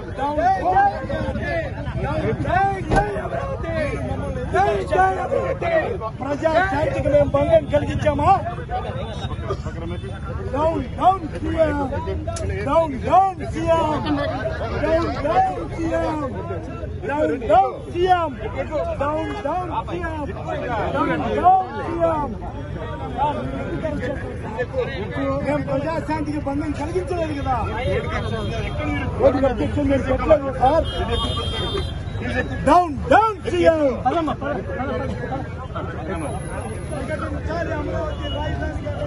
down ప్రజా శాంతికి మేము భంగం కలిగించామా down down CM down down CM down down CM down down CM down down CM down down CM మేము ప్రజాశాంతికి బంధం కలిగించలేదు కదా ఓటు అధ్యక్షులు మీరు చెప్పలేదు సార్ డౌన్ డౌన్ సీఎం ప్రకటించాలి అమరావతి రాజధానిగా